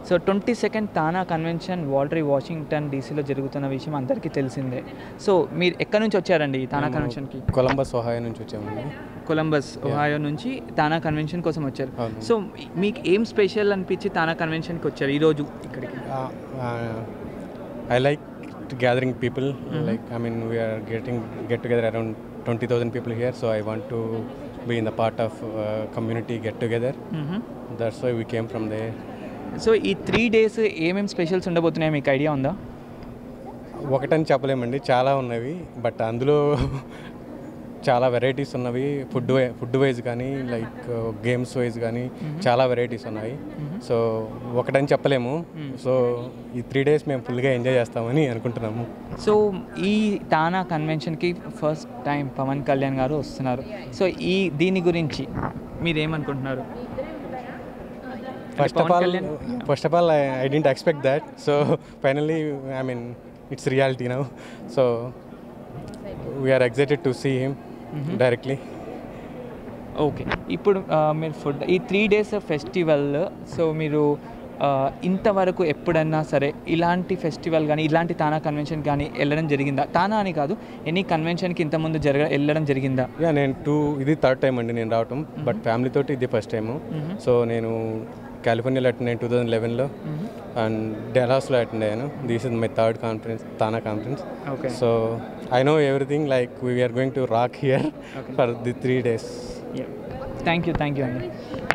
So twenty second TANA convention వాల్టరీ Washington డీసీలో జరుగుతున్న విషయం అందరికీ తెలిసిందే సో మీరు ఎక్కడి నుంచి వచ్చారండి ఈ తానా మేము కన్వెన్షన్కి కొలంబస్ ఒహాయో నుంచి వచ్చామండి కొలంబస్ ఒహాయో నుంచి తానా కన్వెన్షన్ కోసం వచ్చారు అవును. సో మీకు ఏం స్పెషల్ అనిపించి తానా కన్వెన్షన్కి వచ్చారు ఈరోజు ఇక్కడికి I like gathering people like I mean we're getting get together around twenty thousand people here so I want to be in the part of community get together that's why we came from there so ఈ three days ఏమేమి specials ఉండబోతున్నాయో మీకు idea ఉందా ఒకటని చెప్పలేమండి చాలా ఉన్నవి but అందులో చాలా వెరైటీస్ ఉన్నవి ఫుడ్ ఫుడ్ వైజ్ కానీ లైక్ గేమ్స్ వైజ్ కానీ చాలా వెరైటీస్ ఉన్నాయి సో ఒకటని చెప్పలేము సో ఈ త్రీ డేస్ మేము ఫుల్గా ఎంజాయ్ చేస్తామని అనుకుంటున్నాము సో ఈ తానా కన్వెన్షన్కి ఫస్ట్ టైం పవన్ కళ్యాణ్ గారు వస్తున్నారు సో ఈ దీని గురించి మీరు ఏమనుకుంటున్నారు first of Pawan all Kalyan- first of all I didn't expect that so finally I mean it's reality now so we're excited to see him directly okay ఇప్పుడు ఆ, మీరు ఫుడ్ ఈ త్రీ డేస్ ఫెస్టివల్ సో మీరు ఆ, ఇంతవరకు ఎప్పుడన్నా సరే ఇలాంటి ఫెస్టివల్ కానీ ఇలాంటి తానా కన్వెన్షన్ కానీ వెళ్ళడం జరిగిందా తానా అని కాదు ఎనీ కన్వెన్షన్కి ఇంతకుముందు జరగ వెళ్ళడం జరిగిందా యా నేను టూ ఇది థర్డ్ టైం అండి నేను రావటం బట్ ఫ్యామిలీ తోటి ఇది ఫస్ట్ టైము సో నేను కాలిఫోర్నియాలో అటెండ్ అయ్యాను టూ థౌజండ్ లెవెన్లో అండ్ డెలాస్లో అటెండ్ అయ్యాను this is my third conference TANA conference okay so I know everything like we're going to rock here for the three days thank you thank you అండి